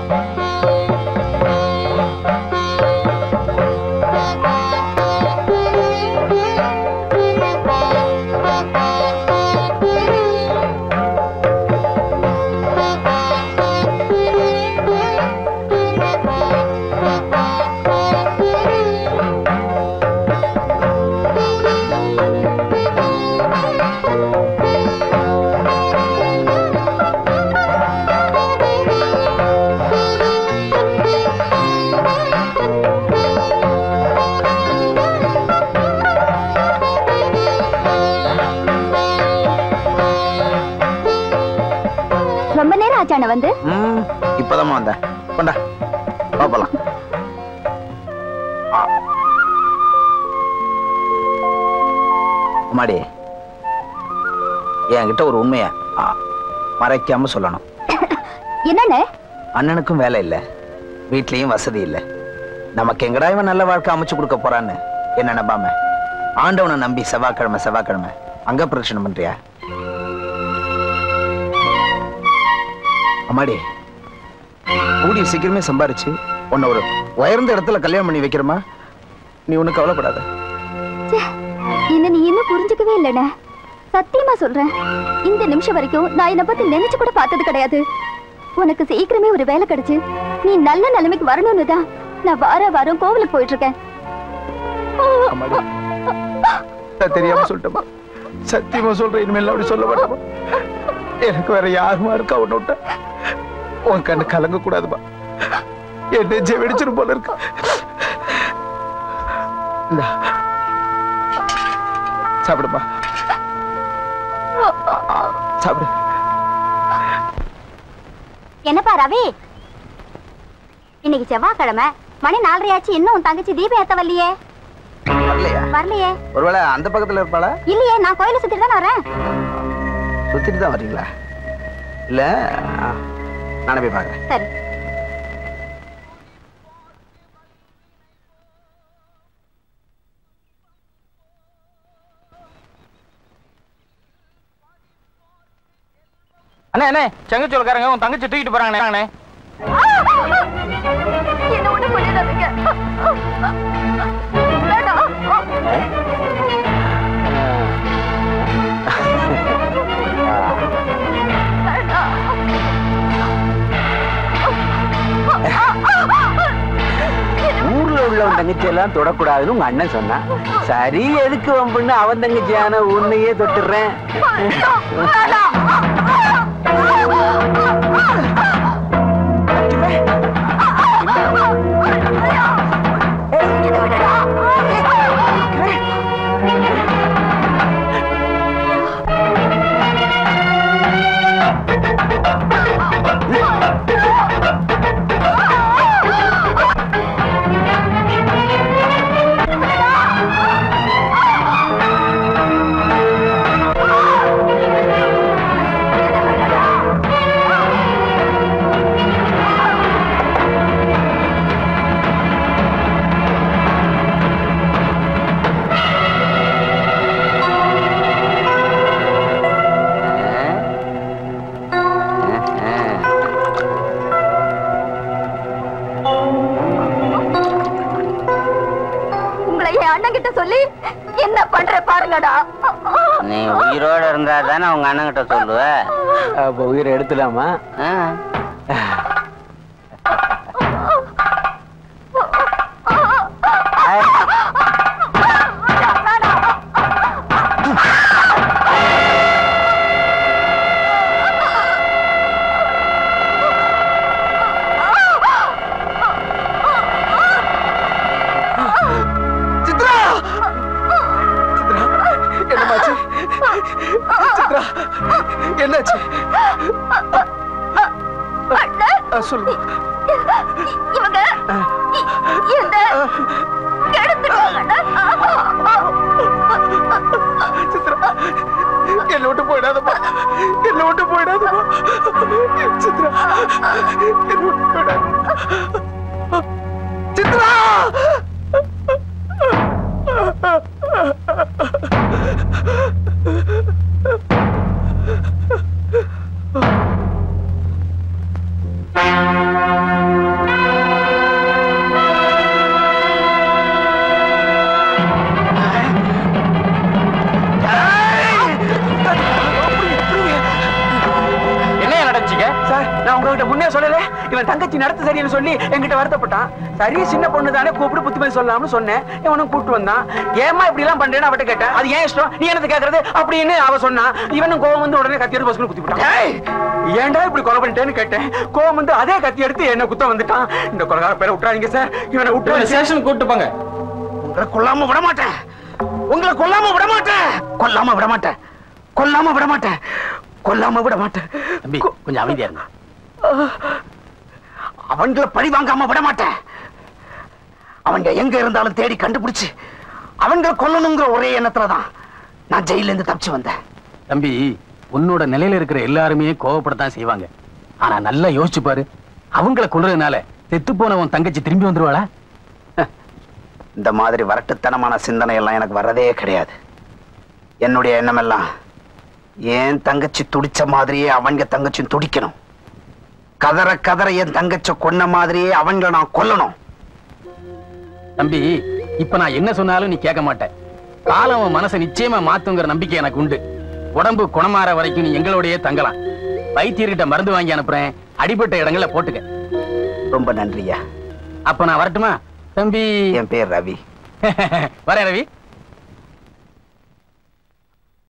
ரொம்ப நேரம் ஆச்சான வந்து ம் இப்பதான் வந்தேன் கொண்டா வா போலாம் ஆ. அம்மாடி என்கிட்ட ஒரு உண்மைய ஆ, மறைக்காம சொல்லணும் என்னண்ணே அண்ணனுக்கும் வேலை இல்ல வீட்லயும் வசதி இல்ல நமக்கு எங்கடா இவன் நல்ல வாழ்க்கை அமைச்சு கொடுக்க போறான்னு என்ன நம்பாம ஆண்டவனை நம்பி செவ்வாய்க்கிழமை செவ்வாய்க்கிழமை அங்க பிரச்சனை பண்றியா அம்மாடி கூடிய சீக்கிரமே சம்பாரிச்சு உன்னை ஒரு உயர்ந்த இடத்துல கல்யாணம் பண்ணி வைக்கிறமா நீ ஒன்னும் கவலைப்படாத ச்சே, என்ன நீ இன்னும் புரிஞ்சுக்கவே இல்லைண்ணே சத்தியமா சொல்றேன் இந்த நிமிஷம் வரைக்கும் நான் என்னை பத்தி நினைச்சு கூட பார்த்தது கிடையாது உனக்கு சீக்கிரமே ஒரு வேலை கிடைச்சு நீ நல்ல நிலைமைக்கு வரணும்னு தான் நான் வார வாரம் கோவிலுக்கு போயிட்டு இருக்கேன் அம்மாடி நான் தெரியாம சொல்லிட்டேமா சத்தியமா சொல்றேன் இனிமேல் அப்படி சொல்ல மாட்டேமா எனக்கு வேற யாருமா இருக்கா உன்னை விட்டா உன் கண்ணு கலங்க கூடாதுமா என் நெஞ்சை வெடிச்சிரும் போல இருக்கு இந்தா. சாப்பிடுமா சாப்பிடு என்னப்பா ரவி இன்னைக்கு செவ்வாய்க்கிழமை மணி நாலரை ஆச்சு இன்னும் உன் தங்கச்சி தீபம் ஏத்த வரலையே வரலையா வரலையே ஒருவேளை அந்த பக்கத்துல இருப்பாளா இல்லையே நான் கோயிலை சுத்திட்டு தானே வரேன் சுத்திட்டு தான் வரீங்களா இல்ல ஆ, நானே போய் பாக்குறேன் சரி அண்ணே அண்ணே செங்கச்சோலக்காரங்க உன் தங்கச்சி தூக்கிட்டு போறாங்கண்ணே அண்ணே என்ன ஒண்ணு பண்ணிடாதீங்க வேண்டாம் ஊர்ல உள்ளவன் தங்கச்சி எல்லாம் தொடக்கூடாதுன்னு உங்க அண்ணன் சொன்னான் சரி எதுக்கு வம்புன்னு அவன் தங்கச்சியான உன்னையே தொட்டுறேன் உங்களை என் அண்ணன் கிட்ட சொல்லி என்ன பண்ற பாருங்கடா நீ உயிரோட இருந்தா தானே உங்க அண்ணன் கிட்ட சொல்லுவ அப்ப உயிரை எடுத்துலாமா ஆ? சித்ரா சித்ரா என்னமாச்சு சித்ரா என்னாச்சு ஆ, சொல்லு இவங்க இந்த கெடுத்துருவாங்கடா சித்ரா என்ன விட்டு போயிடாதப்பா என்ன விட்டு போயிடாதப்பா சித்ரா என்ன விட்டு போயிடாத சித்ரா சொல்லல இவன் தங்கச்சி நடத்த சரின்னு சொல்லி என்கிட்ட வருத்தப்பட்டான் சரி சின்ன பொண்ணு தானே கூப்பிட்டு புத்திமதி சொல்லலாம்னு சொன்னேன் இவனும் கூப்பிட்டு வந்தான் ஏமா இப்படி எல்லாம் பண்றேன்னு அவட்ட கேட்டேன் அது ஏன் இஷ்டம் நீ என்னது கேக்குறது அப்படின்னு அவ சொன்னா இவனும் கோவம் வந்து உடனே கத்தி எடுத்து பஸ்க்கு குத்தி விட்டான் ஏன்டா இப்படி கொலை பண்ணிட்டேன்னு கேட்டேன் கோவம் வந்து அதே கத்தி எடுத்து என்ன குத்த வந்துட்டான் இந்த கொலகார பேரை விட்டுறாதீங்க சார் இவனை விட்டு ஸ்டேஷன் கூட்டு போங்க உங்களை கொல்லாம விட மாட்டேன் உங்களை கொல்லாம விட மாட்டேன் கொல்லாம விட மாட்டேன் கொல்லாம விட மாட்டேன் கொல்லாம விட மாட்டேன் தம்பி கொஞ்சம் அமைதியா இருங்க அவங்கள பழி வாங்காம விட மாட்டேன் அவங்க எங்க இருந்தாலும் தேடி கண்டுபிடிச்சு அவங்கள கொல்லணுங்கிற ஒரே எண்ணத்துலதான் நான் ஜெயில இருந்து தப்பிச்சு வந்தேன் தம்பி உன்னோட நிலையில இருக்கிற எல்லாருமே கோவப்படத்தான் செய்வாங்க ஆனா நல்லா யோசிச்சு பாரு அவங்கள கொல்றதுனால செத்து போன உன் தங்கச்சி திரும்பி வந்துருவாளா இந்த மாதிரி வரட்டுத்தனமான சிந்தனை எல்லாம் எனக்கு வர்றதே கிடையாது என்னுடைய எண்ணம் எல்லாம் என் தங்கச்சி துடிச்ச மாதிரியே அவங்க தங்கச்சியும் துடிக்கணும் கதற கதற என் தங்கச்சி கொன்ன மாதிரியே அவங்கள நான் கொல்லணும் தம்பி இப்ப நான் என்ன சொன்னாலும் நீ கேட்க மாட்ட காலம் உன் மனசை நிச்சயமா மாத்துங்கிற நம்பிக்கை எனக்கு உண்டு உடம்பு குணமாற வரைக்கும் நீ எங்களோடயே தங்கலாம் வைத்தியர்கிட்ட மருந்து வாங்கி அனுப்புறேன் அடிபட்ட இடங்களை போட்டுக்க ரொம்ப நன்றியா அப்ப நான் வரட்டுமா தம்பி என் பேர் ரவி வரேன் ரவி